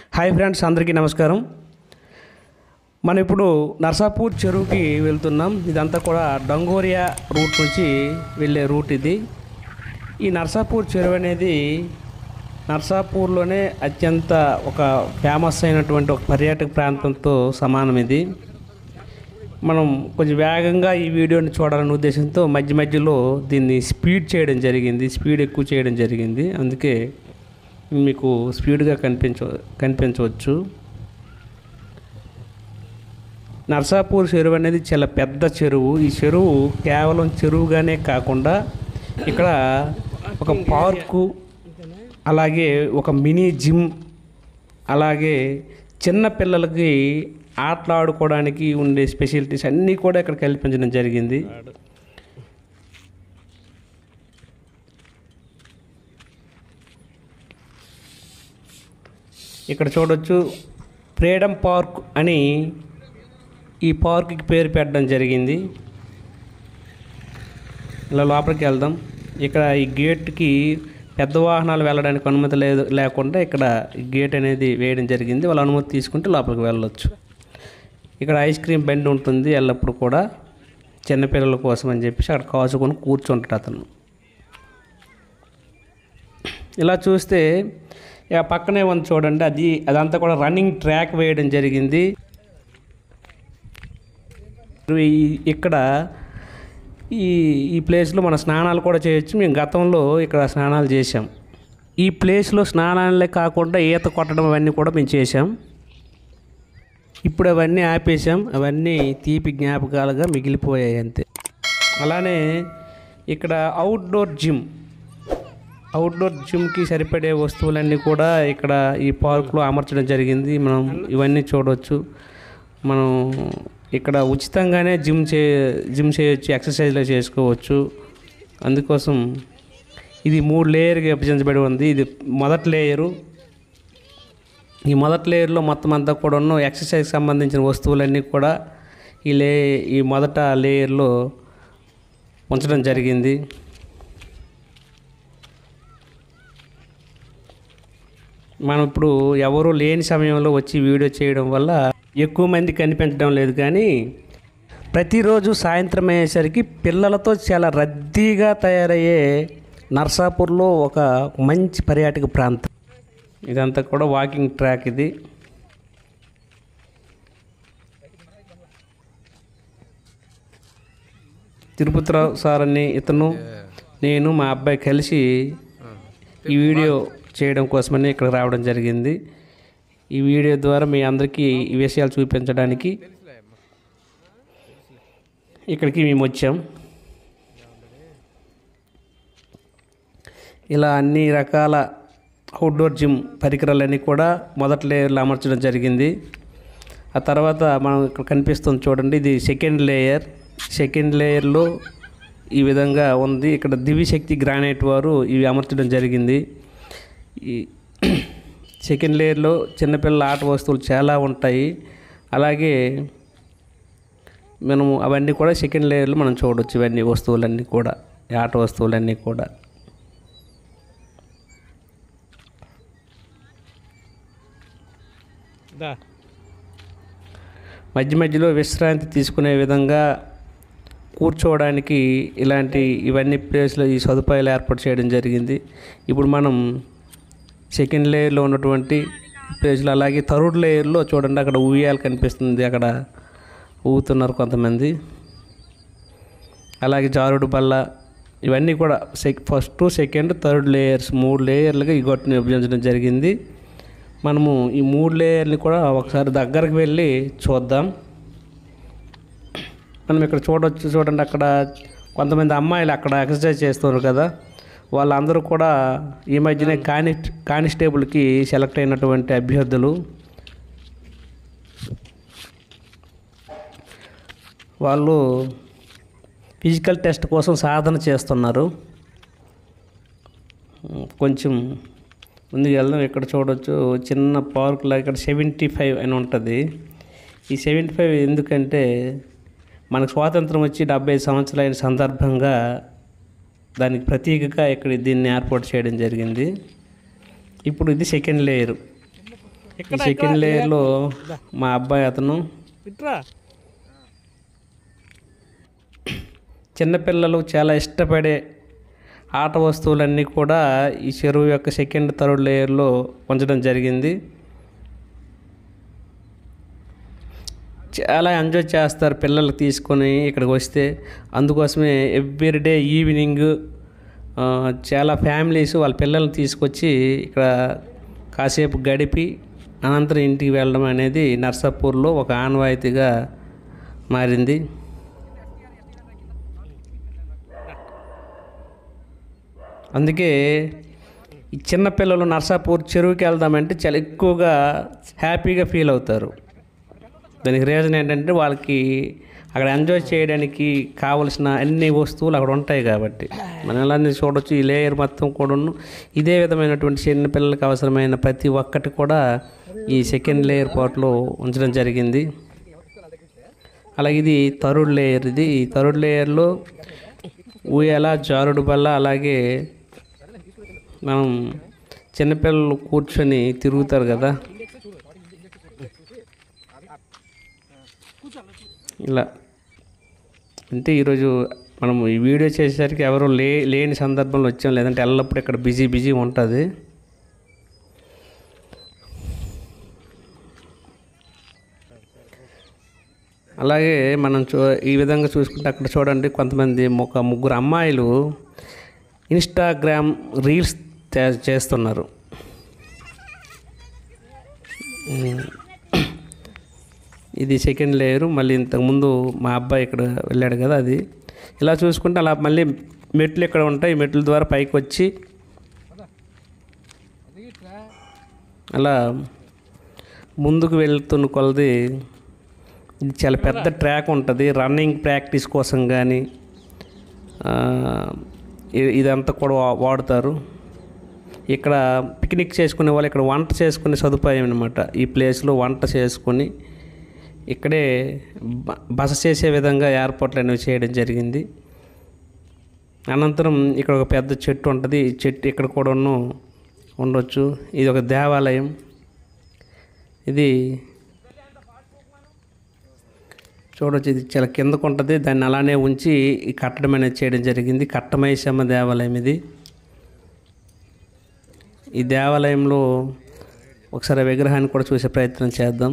Hi friends అందరికీ నమస్కారం మనం ఇప్పుడు నర్సాపూర్ చెరువుకి వెళ్తున్నాం ఇదంతా కూడా డంగోరియా రూట్ నుంచి వెళ్ళే రూట్ ఇది ఈ నర్సాపూర్ చెరువు అనేది నర్సాపూర్లోనే అత్యంత ఒక ఫేమస్ అయినటువంటి ఒక పర్యాటక ప్రాంతంతో సమానం ఇది మనం కొంచెం వేగంగా ఈ వీడియోని చూడాలనే ఉద్దేశంతో మధ్య మధ్యలో దీన్ని స్పీడ్ చేయడం జరిగింది స్పీడ్ ఎక్కువ చేయడం జరిగింది అందుకే మీకు స్పీడ్గా కనిపించ కనిపించవచ్చు నర్సాపూర్ చెరువు అనేది చాలా పెద్ద చెరువు ఈ చెరువు కేవలం చెరువుగానే కాకుండా ఇక్కడ ఒక పార్కు అలాగే ఒక మినీ జిమ్ అలాగే చిన్న పిల్లలకి ఆటలాడుకోవడానికి ఉండే స్పెషాలిటీస్ అన్నీ కూడా ఇక్కడ కల్పించడం జరిగింది ఇక్కడ చూడొచ్చు ఫ్రీడమ్ పార్క్ అని ఈ పార్క్కి పేరు పెట్టడం జరిగింది ఇలా లోపలికి వెళ్దాం ఇక్కడ ఈ గేట్కి పెద్ద వాహనాలు వెళ్ళడానికి అనుమతి లేదు లేకుండా ఇక్కడ ఈ గేట్ అనేది వేయడం జరిగింది వాళ్ళ అనుమతి తీసుకుంటే లోపలికి వెళ్ళొచ్చు ఇక్కడ ఐస్ క్రీమ్ బండి ఉంటుంది ఎల్లప్పుడు కూడా చిన్నపిల్లల కోసం అని చెప్పేసి అక్కడ కాచుకొని కూర్చుంటాడు అతను ఇలా చూస్తే ఇక పక్కనే ఉంది చూడండి అది అదంతా కూడా రన్నింగ్ ట్రాక్ వేయడం జరిగింది ఈ- ఇక్కడ ఈ ఈ ప్లేస్లో మన స్నానాలు కూడా చేయొచ్చు మేము గతంలో ఇక్కడ స్నానాలు చేసాం ఈ ప్లేస్లో స్నానాలే కాకుండా ఈత కొట్టడం అవన్నీ కూడా మేము చేసాం ఇప్పుడు అవన్నీ ఆపేసాం అవన్నీ తీపి జ్ఞాపకాలుగా మిగిలిపోయాయి అంతే అలానే ఇక్కడ అవుట్డోర్ జిమ్ అవుట్డోర్ జిమ్కి సరిపడే వస్తువులన్నీ కూడా ఇక్కడ ఈ పార్క్లో అమర్చడం జరిగింది మనం ఇవన్నీ చూడవచ్చు మనం ఇక్కడ ఉచితంగానే జిమ్ చే జిమ్ చేయొచ్చు ఎక్సర్సైజ్లు చేసుకోవచ్చు అందుకోసం ఇది మూడు లేయర్గా విభజించబడి ఉంది ఇది మొదటి లేయరు ఈ మొదటి లేయర్లో మొత్తం అంతా కూడా ఉన్న ఎక్సర్సైజ్కి సంబంధించిన వస్తువులన్నీ కూడా ఈ లే ఈ మొదట లేయర్లో ఉంచడం జరిగింది మనం ఇప్పుడు ఎవరు లేని సమయంలో వచ్చి వీడియో చేయడం వల్ల ఎక్కువ మంది కనిపించడం లేదు కానీ ప్రతిరోజు సాయంత్రం అయ్యేసరికి పిల్లలతో చాలా రద్దీగా తయారయ్యే నర్సాపూర్లో ఒక మంచి పర్యాటక ప్రాంతం ఇదంతా కూడా వాకింగ్ ట్రాక్ ఇది తిరుపతిరావు సార్ అని ఇతను నేను మా అబ్బాయి కలిసి ఈ వీడియో చేయడం కోసమని ఇక్కడ రావడం జరిగింది ఈ వీడియో ద్వారా మీ అందరికీ ఈ విషయాలు చూపించడానికి ఇక్కడికి మేము వచ్చాం ఇలా అన్ని రకాల అవుట్డోర్ జిమ్ పరికరాలన్నీ కూడా మొదటి లేయర్లో అమర్చడం జరిగింది ఆ తర్వాత మనం ఇక్కడ కనిపిస్తుంది చూడండి ఇది సెకండ్ లేయర్ సెకండ్ లేయర్లో ఈ విధంగా ఉంది ఇక్కడ దివ్యశక్తి గ్రానైట్ వారు ఇవి అమర్చడం జరిగింది ఈ సెకండ్ లేయర్లో చిన్నపిల్లల ఆట వస్తువులు చాలా ఉంటాయి అలాగే మనము అవన్నీ కూడా సెకండ్ లేయర్లో మనం చూడవచ్చు ఇవన్నీ వస్తువులన్నీ కూడా ఈ ఆట వస్తువులన్నీ కూడా మధ్య మధ్యలో విశ్రాంతి తీసుకునే విధంగా కూర్చోవడానికి ఇలాంటి ఇవన్నీ ప్లేస్లో ఈ సదుపాయాలు ఏర్పాటు చేయడం జరిగింది ఇప్పుడు మనం సెకండ్ లేయర్లో ఉన్నటువంటి ప్లేస్లో అలాగే థర్డ్ లేయర్లో చూడండి అక్కడ ఉయ్యాలు కనిపిస్తుంది అక్కడ ఊగుతున్నారు కొంతమంది అలాగే జారుడు బల్ల ఇవన్నీ కూడా sec first second third layers మూడు లేయర్లుగా ఈ గొట్టుని విభజించడం జరిగింది మనము ఈ మూడు లేయర్ని కూడా ఒకసారి దగ్గరకు వెళ్ళి చూద్దాం మనం ఇక్కడ చూడవచ్చు చూడండి అక్కడ కొంతమంది అమ్మాయిలు అక్కడ ఎక్సర్సైజ్ చేస్తున్నారు కదా వాళ్ళందరూ కూడా ఈ మధ్యనే కాని కానిస్టేబుల్కి సెలెక్ట్ అయినటువంటి అభ్యర్థులు వాళ్ళు ఫిజికల్ టెస్ట్ కోసం సాధన చేస్తున్నారు కొంచెం ముందుకు వెళ్దాం ఇక్కడ చూడొచ్చు చిన్న పార్కులో ఇక్కడ సెవెంటీ ఫైవ్ అని ఉంటుంది ఈ సెవెంటీ ఫైవ్ ఎందుకంటే మనకు స్వాతంత్రం వచ్చి డెబ్బై సంవత్సరాలైన సందర్భంగా దానికి ప్రతీకగా ఇక్కడ దీన్ని ఏర్పాటు చేయడం జరిగింది ఇప్పుడు ఇది సెకండ్ లేయర్ ఈ సెకండ్ లేయర్లో మా అబ్బాయి అతను ఇట్రా చిన్నపిల్లలు చాలా ఇష్టపడే ఆట వస్తువులన్నీ కూడా ఈ చెరువు యొక్క సెకండ్ థర్డ్ లేయర్లో ఉంచడం జరిగింది చాలా ఎంజాయ్ చేస్తారు పిల్లలు తీసుకొని ఇక్కడికి వస్తే అందుకోసమే ఎవ్రీడే ఈవినింగ్ ఆ, చాలా ఫ్యామిలీస్ వాళ్ళ పిల్లల్ని తీసుకొచ్చి ఇక్కడ కాసేపు గడిపి అనంతరం ఇంటికి వెళ్ళడం అనేది నర్సాపూర్లో ఒక ఆనవాయితీగా మారింది అందుకే ఈ చిన్నపిల్లలు నర్సాపూర్ చెరువుకి వెళ్దామంటే చాలా ఎక్కువగా హ్యాపీగా ఫీల్ అవుతారు దానికి రీజన్ ఏంటంటే వాళ్ళకి అక్కడ ఎంజాయ్ చేయడానికి కావలసిన అన్ని వస్తువులు అక్కడ ఉంటాయి కాబట్టి మనం అలానే చూడొచ్చు ఈ లేయర్ మొత్తం కూడాను ఇదే విధమైనటువంటి చిన్న పిల్లలకి అవసరమైన ప్రతి ఒక్కటి కూడా ఈ సెకండ్ లేయర్ పాట్లో ఉంచడం జరిగింది అలాగే ఇది థర్డ్ లేయర్ ఇది ఈ థర్డ్ లేయర్లో ఊయల జారుడు బల్ల అలాగే మనం చిన్నపిల్లలు కూర్చొని తిరుగుతారు కదా ఇలా అంటే ఈరోజు మనం ఈ వీడియో చేసేసరికి ఎవరు లే లేని సందర్భంలో వచ్చాం లేదంటే ఎల్లప్పుడు ఇక్కడ బిజీ బిజీ ఉంటుంది అలాగే మనం చూ ఈ విధంగా చూసుకుంటే అక్కడ చూడండి కొంతమంది ఒక ముగ్గురు అమ్మాయిలు ఇన్స్టాగ్రామ్ రీల్స్ తే- చేస్తున్నారు ఉమ్. ఇది సెకండ్ లేయరు మళ్ళీ ఇంతకుముందు మా అబ్బాయి ఇక్కడ వెళ్ళాడు కదా అది ఇలా చూసుకుంటే అలా మళ్ళీ మెట్లు ఇక్కడ ఉంటాయి ఈ మెట్ల ద్వారా పైకి వచ్చి అలా ముందుకు వెళ్తున్న కొలది ఇది చాలా పెద్ద ట్రాక్ ఉంటుంది రన్నింగ్ ప్రాక్టీస్ కోసం కానీ ఇదంతా కూడా వా- వాడుతారు ఇక్కడ పిక్నిక్ చేసుకునే వాళ్ళు ఇక్కడ వంట చేసుకునే సదుపాయం అనమాట ఈ ప్లేస్లో వంట చేసుకొని ఇక్కడే బ- బస చేసే విధంగా ఏర్పాట్లు అనేవి చేయడం జరిగింది అనంతరం ఇక్కడ ఒక పెద్ద చెట్టు ఉంటుంది ఈ చెట్టు ఇక్కడ కూడా ఉండొచ్చు ఇది ఒక దేవాలయం ఇది చూడొచ్చు ఇది చాలా కిందకు ఉంటుంది దాన్ని అలానే ఉంచి ఈ కట్టడం అనేది చేయడం జరిగింది కట్టమైసమ్మ దేవాలయం ఇది ఈ దేవాలయంలో ఒకసారి ఆ విగ్రహాన్ని కూడా చూసే ప్రయత్నం చేద్దాం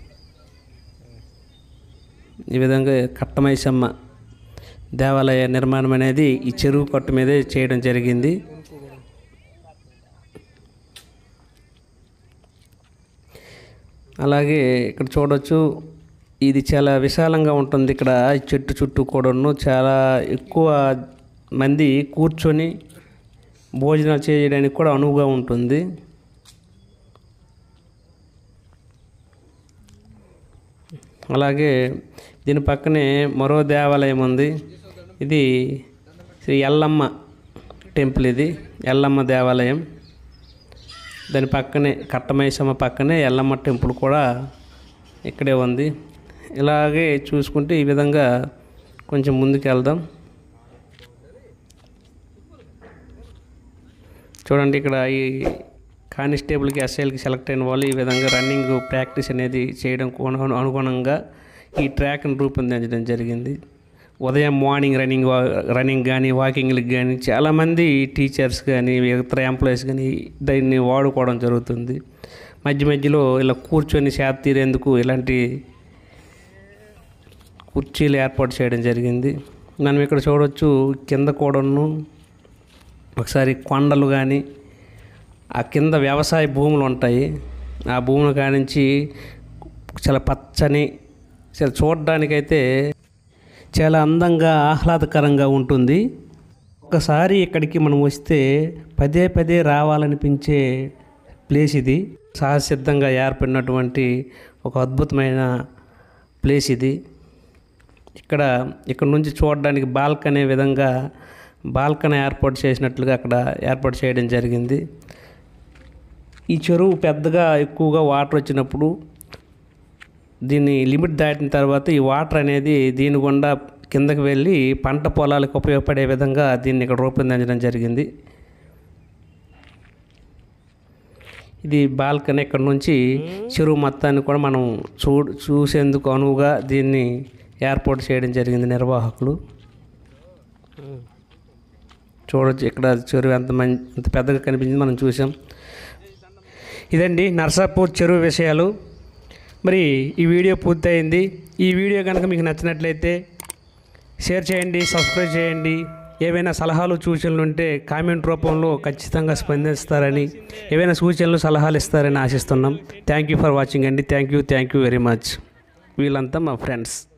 ఈ విధంగా కట్టమైసమ్మ దేవాలయ నిర్మాణం అనేది ఈ చెరువు కట్టు మీదే చేయడం జరిగింది అలాగే ఇక్కడ చూడొచ్చు ఇది చాలా విశాలంగా ఉంటుంది ఇక్కడ ఈ చెట్టు చుట్టూ కూడాను చాలా ఎక్కువ మంది కూర్చొని భోజనాలు చేయడానికి కూడా అనువుగా ఉంటుంది అలాగే దీని పక్కనే మరో దేవాలయం ఉంది ఇది శ్రీ ఎల్లమ్మ టెంపుల్ ఇది ఎల్లమ్మ దేవాలయం దాని పక్కనే కట్టమైసమ్మ పక్కనే ఎల్లమ్మ టెంపుల్ కూడా ఇక్కడే ఉంది ఇలాగే చూసుకుంటే ఈ విధంగా కొంచెం ముందుకు వెళ్దాం చూడండి ఇక్కడ ఈ కానిస్టేబుల్కి ఎస్ఐలకి సెలెక్ట్ అయిన వాళ్ళు ఈ విధంగా రన్నింగ్ ప్రాక్టీస్ అనేది చేయడం అను- అనుగుణంగా ఈ ట్రాక్ని రూపొందించడం జరిగింది ఉదయం మార్నింగ్ రన్నింగ్ వా- రన్నింగ్ కానీ వాకింగ్లకు కానీ చాలామంది టీచర్స్ కానీ ఇతర ఎంప్లాయీస్ కానీ దీన్ని వాడుకోవడం జరుగుతుంది మధ్య మధ్యలో ఇలా కూర్చొని సేద తీరేందుకు ఇలాంటి కుర్చీలు ఏర్పాటు చేయడం జరిగింది మనం ఇక్కడ చూడవచ్చు కింద కూడాను ఒకసారి కొండలు కానీ ఆ కింద వ్యవసాయ భూములు ఉంటాయి ఆ భూముల కానించి చాలా పచ్చని చాలా చూడడానికైతే చాలా అందంగా ఆహ్లాదకరంగా ఉంటుంది ఒకసారి ఇక్కడికి మనం వస్తే పదే పదే రావాలనిపించే ప్లేస్ ఇది సహసిద్ధంగా ఏర్పడినటువంటి ఒక అద్భుతమైన ప్లేస్ ఇది ఇక్కడ ఇక్కడ నుంచి చూడడానికి బాల్కనీ విధంగా బాల్కనీ ఏర్పాటు చేసినట్లుగా అక్కడ ఏర్పాటు చేయడం జరిగింది ఈ చెరువు పెద్దగా ఎక్కువగా వాటర్ వచ్చినప్పుడు దీన్ని లిమిట్ దాటిన తర్వాత ఈ వాటర్ అనేది దీని గుండా కిందకి వెళ్ళి పంట పొలాలకు ఉపయోగపడే విధంగా దీన్ని ఇక్కడ రూపొందించడం జరిగింది ఇది బాల్కనీ ఇక్కడ నుంచి చెరువు మొత్తాన్ని కూడా మనం చూ చూసేందుకు అనువుగా దీన్ని ఏర్పాటు చేయడం జరిగింది నిర్వాహకులు చూడొచ్చు ఇక్కడ చెరువు ఎంత మంచి ఎంత పెద్దగా కనిపించింది మనం చూసాం ఇదండి నర్సాపూర్ చెరువు విషయాలు మరి ఈ వీడియో పూర్తయింది ఈ వీడియో కనుక మీకు నచ్చినట్లయితే షేర్ చేయండి సబ్స్క్రైబ్ చేయండి ఏవైనా సలహాలు సూచనలు ఉంటే కామెంట్ రూపంలో ఖచ్చితంగా స్పందిస్తారని ఏవైనా సూచనలు సలహాలు ఇస్తారని ఆశిస్తున్నాం థ్యాంక్ యూ ఫర్ వాచింగ్ అండి thank you thank you very much వీళ్ళంతా మా ఫ్రెండ్స్